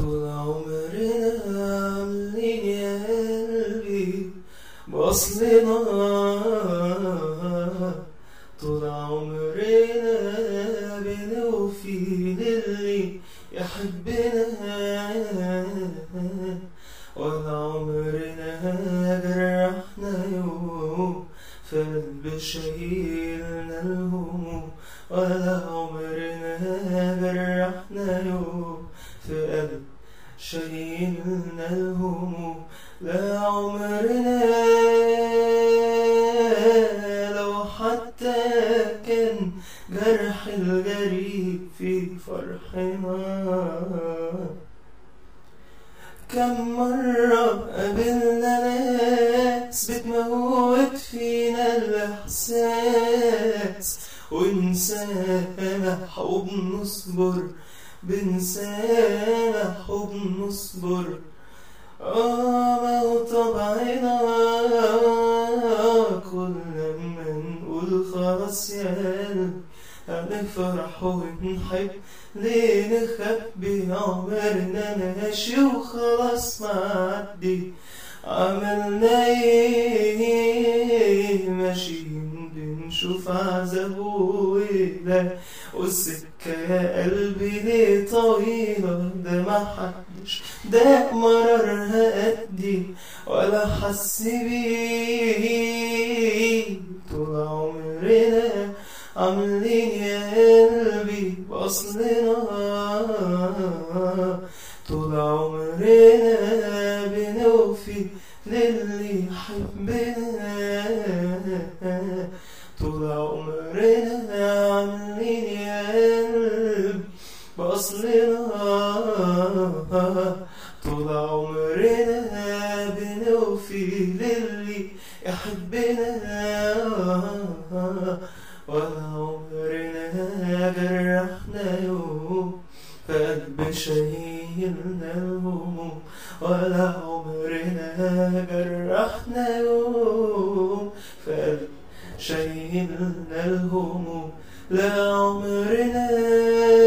طول عمرنا عاملين يا قلبي بأصلنا طول عمرنا بنوفي للي يحبنا ولا عمرنا جرحنا يوم في قلب شايلنا الهموم ولا عمرنا جرحنا يوم في قلب شايلنا الهموم لا عمرنا لو حتى كان جرح الغريب في فرحنا كم مرة قابلنا ناس بتموت فينا الإحساس ونسامح وبنصبر بنسامح وبنصبر آه ما هو طبعنا كل ما نقول خلاص يا قلبي هنفرح ونحب ليه نخبي عمرنا ماشي وخلاص معدي عملنا ايه ماشيين بنشوف عذاب وويلة والسكة يا قلبي ليه طويلة ده ما حدش ده مررها قدي ولا حس بيه طول عمرنا عاملين يا قلبي بأصلنا طول عمرنا بنوفي للي يحبنا طول عمرنا عاملين يا قلبي بأصلنا طول عمرنا بنوفي للي يحبنا ولا عمرنا جرحنا يوم فقلب شايلنا الهموم ولا عمرنا جرحنا يوم فقلب شايلنا الهموم لا عمرنا